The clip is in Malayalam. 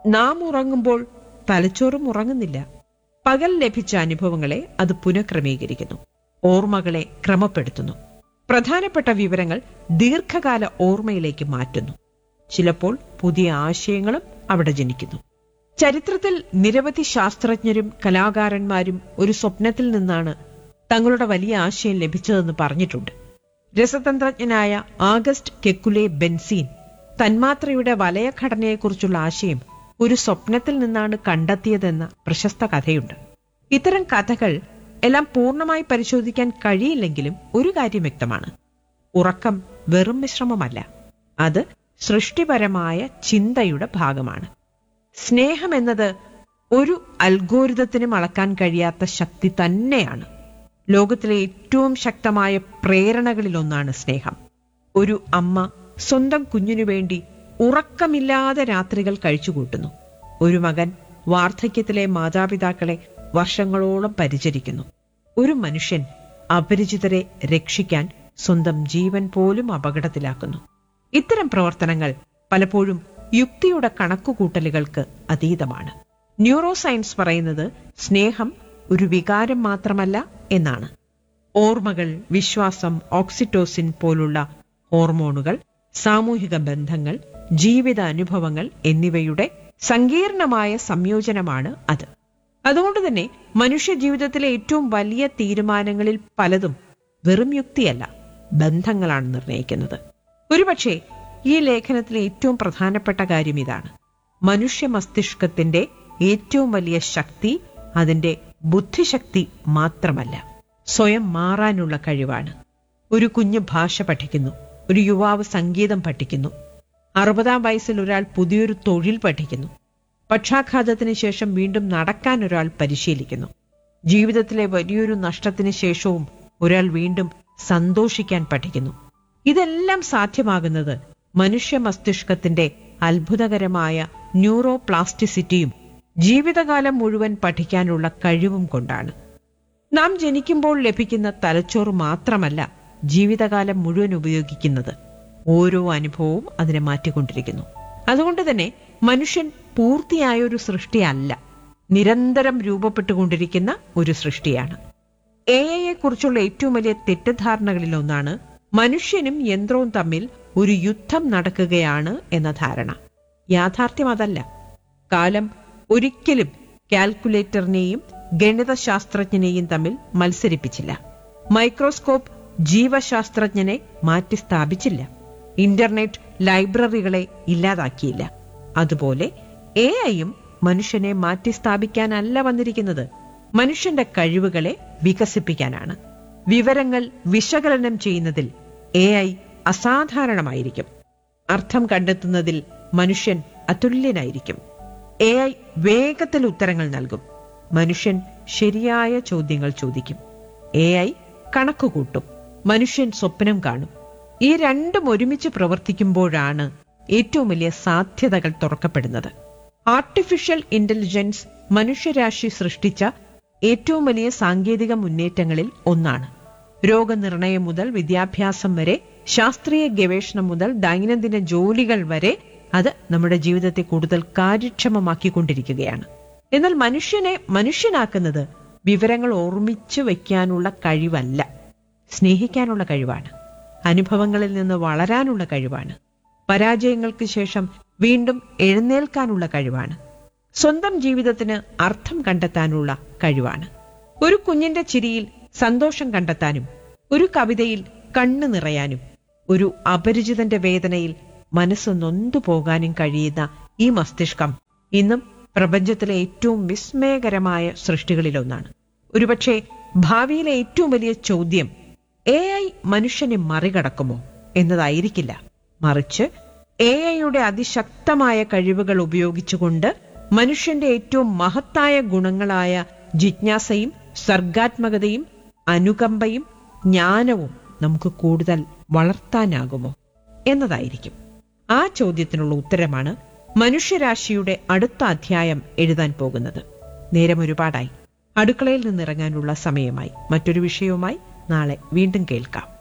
നാം ഉറങ്ങുമ്പോൾ തലച്ചോറും ഉറങ്ങുന്നില്ല പകൽ ലഭിച്ച അനുഭവങ്ങളെ അത് പുനഃക്രമീകരിക്കുന്നു ഓർമ്മകളെ ക്രമപ്പെടുത്തുന്നു പ്രധാനപ്പെട്ട വിവരങ്ങൾ ദീർഘകാല ഓർമ്മയിലേക്ക് മാറ്റുന്നു ചിലപ്പോൾ പുതിയ ആശയങ്ങളും അവിടെ ജനിക്കുന്നു ചരിത്രത്തിൽ നിരവധി ശാസ്ത്രജ്ഞരും കലാകാരന്മാരും ഒരു സ്വപ്നത്തിൽ നിന്നാണ് തങ്ങളുടെ വലിയ ആശയം ലഭിച്ചതെന്ന് പറഞ്ഞിട്ടുണ്ട് രസതന്ത്രജ്ഞനായ ആഗസ്റ്റ് കെക്കുലെ ബെൻസീൻ തന്മാത്രയുടെ വലയഘടനയെക്കുറിച്ചുള്ള ആശയം ഒരു സ്വപ്നത്തിൽ നിന്നാണ് കണ്ടെത്തിയതെന്ന പ്രശസ്ത കഥയുണ്ട് ഇത്തരം കഥകൾ എല്ലാം പൂർണ്ണമായി പരിശോധിക്കാൻ കഴിയില്ലെങ്കിലും ഒരു കാര്യം വ്യക്തമാണ് ഉറക്കം വെറും വിശ്രമമല്ല അത് സൃഷ്ടിപരമായ ചിന്തയുടെ ഭാഗമാണ് സ്നേഹം എന്നത് ഒരു അൽഗോരിതത്തിനും അളക്കാൻ കഴിയാത്ത ശക്തി തന്നെയാണ് ലോകത്തിലെ ഏറ്റവും ശക്തമായ പ്രേരണകളിലൊന്നാണ് സ്നേഹം ഒരു അമ്മ സ്വന്തം കുഞ്ഞിനു വേണ്ടി ഉറക്കമില്ലാതെ രാത്രികൾ കഴിച്ചുകൂട്ടുന്നു ഒരു മകൻ വാർദ്ധക്യത്തിലെ മാതാപിതാക്കളെ വർഷങ്ങളോളം പരിചരിക്കുന്നു ഒരു മനുഷ്യൻ അപരിചിതരെ രക്ഷിക്കാൻ സ്വന്തം ജീവൻ പോലും അപകടത്തിലാക്കുന്നു ഇത്തരം പ്രവർത്തനങ്ങൾ പലപ്പോഴും യുക്തിയുടെ കണക്കുകൂട്ടലുകൾക്ക് അതീതമാണ് ന്യൂറോ സയൻസ് പറയുന്നത് സ്നേഹം ഒരു വികാരം മാത്രമല്ല എന്നാണ് ഓർമ്മകൾ വിശ്വാസം ഓക്സിറ്റോസിൻ പോലുള്ള ഹോർമോണുകൾ സാമൂഹിക ബന്ധങ്ങൾ ജീവിത അനുഭവങ്ങൾ എന്നിവയുടെ സങ്കീർണമായ സംയോജനമാണ് അത് അതുകൊണ്ട് തന്നെ മനുഷ്യ ജീവിതത്തിലെ ഏറ്റവും വലിയ തീരുമാനങ്ങളിൽ പലതും വെറും യുക്തിയല്ല ബന്ധങ്ങളാണ് നിർണ്ണയിക്കുന്നത് ഒരുപക്ഷെ ഈ ലേഖനത്തിലെ ഏറ്റവും പ്രധാനപ്പെട്ട കാര്യം ഇതാണ് മനുഷ്യ മസ്തിഷ്കത്തിന്റെ ഏറ്റവും വലിയ ശക്തി അതിന്റെ ബുദ്ധിശക്തി മാത്രമല്ല സ്വയം മാറാനുള്ള കഴിവാണ് ഒരു കുഞ്ഞ് ഭാഷ പഠിക്കുന്നു ഒരു യുവാവ് സംഗീതം പഠിക്കുന്നു അറുപതാം വയസ്സിൽ ഒരാൾ പുതിയൊരു തൊഴിൽ പഠിക്കുന്നു പക്ഷാഘാതത്തിന് ശേഷം വീണ്ടും നടക്കാൻ ഒരാൾ പരിശീലിക്കുന്നു ജീവിതത്തിലെ വലിയൊരു നഷ്ടത്തിന് ശേഷവും ഒരാൾ വീണ്ടും സന്തോഷിക്കാൻ പഠിക്കുന്നു ഇതെല്ലാം സാധ്യമാകുന്നത് മനുഷ്യ മസ്തിഷ്കത്തിന്റെ അത്ഭുതകരമായ ന്യൂറോ പ്ലാസ്റ്റിസിറ്റിയും ജീവിതകാലം മുഴുവൻ പഠിക്കാനുള്ള കഴിവും കൊണ്ടാണ് നാം ജനിക്കുമ്പോൾ ലഭിക്കുന്ന തലച്ചോറ് മാത്രമല്ല ജീവിതകാലം മുഴുവൻ ഉപയോഗിക്കുന്നത് ഓരോ അനുഭവവും അതിനെ മാറ്റിക്കൊണ്ടിരിക്കുന്നു അതുകൊണ്ട് തന്നെ മനുഷ്യൻ പൂർത്തിയായ ഒരു സൃഷ്ടിയല്ല നിരന്തരം രൂപപ്പെട്ടുകൊണ്ടിരിക്കുന്ന ഒരു സൃഷ്ടിയാണ് എ ഐയെ കുറിച്ചുള്ള ഏറ്റവും വലിയ തെറ്റിദ്ധാരണകളിലൊന്നാണ് മനുഷ്യനും യന്ത്രവും തമ്മിൽ ഒരു യുദ്ധം നടക്കുകയാണ് എന്ന ധാരണ യാഥാർത്ഥ്യം അതല്ല കാലം ഒരിക്കലും കാൽക്കുലേറ്ററിനെയും ഗണിതശാസ്ത്രജ്ഞനെയും തമ്മിൽ മത്സരിപ്പിച്ചില്ല മൈക്രോസ്കോപ്പ് ജീവശാസ്ത്രജ്ഞനെ മാറ്റി സ്ഥാപിച്ചില്ല ഇന്റർനെറ്റ് ലൈബ്രറികളെ ഇല്ലാതാക്കിയില്ല അതുപോലെ എ ഐയും മനുഷ്യനെ മാറ്റി സ്ഥാപിക്കാനല്ല വന്നിരിക്കുന്നത് മനുഷ്യന്റെ കഴിവുകളെ വികസിപ്പിക്കാനാണ് വിവരങ്ങൾ വിശകലനം ചെയ്യുന്നതിൽ എ ഐ അസാധാരണമായിരിക്കും അർത്ഥം കണ്ടെത്തുന്നതിൽ മനുഷ്യൻ അതുല്യനായിരിക്കും എ ഐ വേഗത്തിൽ ഉത്തരങ്ങൾ നൽകും മനുഷ്യൻ ശരിയായ ചോദ്യങ്ങൾ ചോദിക്കും എ ഐ കണക്കുകൂട്ടും മനുഷ്യൻ സ്വപ്നം കാണും ഈ രണ്ടും ഒരുമിച്ച് പ്രവർത്തിക്കുമ്പോഴാണ് ഏറ്റവും വലിയ സാധ്യതകൾ തുറക്കപ്പെടുന്നത് ആർട്ടിഫിഷ്യൽ ഇന്റലിജൻസ് മനുഷ്യരാശി സൃഷ്ടിച്ച ഏറ്റവും വലിയ സാങ്കേതിക മുന്നേറ്റങ്ങളിൽ ഒന്നാണ് രോഗനിർണയം മുതൽ വിദ്യാഭ്യാസം വരെ ശാസ്ത്രീയ ഗവേഷണം മുതൽ ദൈനംദിന ജോലികൾ വരെ അത് നമ്മുടെ ജീവിതത്തെ കൂടുതൽ കാര്യക്ഷമമാക്കിക്കൊണ്ടിരിക്കുകയാണ് എന്നാൽ മനുഷ്യനെ മനുഷ്യനാക്കുന്നത് വിവരങ്ങൾ ഓർമ്മിച്ചു വയ്ക്കാനുള്ള കഴിവല്ല സ്നേഹിക്കാനുള്ള കഴിവാണ് അനുഭവങ്ങളിൽ നിന്ന് വളരാനുള്ള കഴിവാണ് പരാജയങ്ങൾക്ക് ശേഷം വീണ്ടും എഴുന്നേൽക്കാനുള്ള കഴിവാണ് സ്വന്തം ജീവിതത്തിന് അർത്ഥം കണ്ടെത്താനുള്ള കഴിവാണ് ഒരു കുഞ്ഞിന്റെ ചിരിയിൽ സന്തോഷം കണ്ടെത്താനും ഒരു കവിതയിൽ കണ്ണു നിറയാനും ഒരു അപരിചിതന്റെ വേദനയിൽ മനസ്സ് നൊന്തു പോകാനും കഴിയുന്ന ഈ മസ്തിഷ്കം ഇന്നും പ്രപഞ്ചത്തിലെ ഏറ്റവും വിസ്മയകരമായ സൃഷ്ടികളിലൊന്നാണ് ഒരുപക്ഷെ ഭാവിയിലെ ഏറ്റവും വലിയ ചോദ്യം എ ഐ മനുഷ്യനെ മറികടക്കുമോ എന്നതായിരിക്കില്ല മറിച്ച് എ ഐയുടെ അതിശക്തമായ കഴിവുകൾ ഉപയോഗിച്ചുകൊണ്ട് മനുഷ്യന്റെ ഏറ്റവും മഹത്തായ ഗുണങ്ങളായ ജിജ്ഞാസയും സർഗാത്മകതയും അനുകമ്പയും ജ്ഞാനവും നമുക്ക് കൂടുതൽ വളർത്താനാകുമോ എന്നതായിരിക്കും ആ ചോദ്യത്തിനുള്ള ഉത്തരമാണ് മനുഷ്യരാശിയുടെ അടുത്ത അധ്യായം എഴുതാൻ പോകുന്നത് നേരം ഒരുപാടായി അടുക്കളയിൽ നിന്നിറങ്ങാനുള്ള സമയമായി മറ്റൊരു വിഷയവുമായി നാളെ വീണ്ടും കേൾക്കാം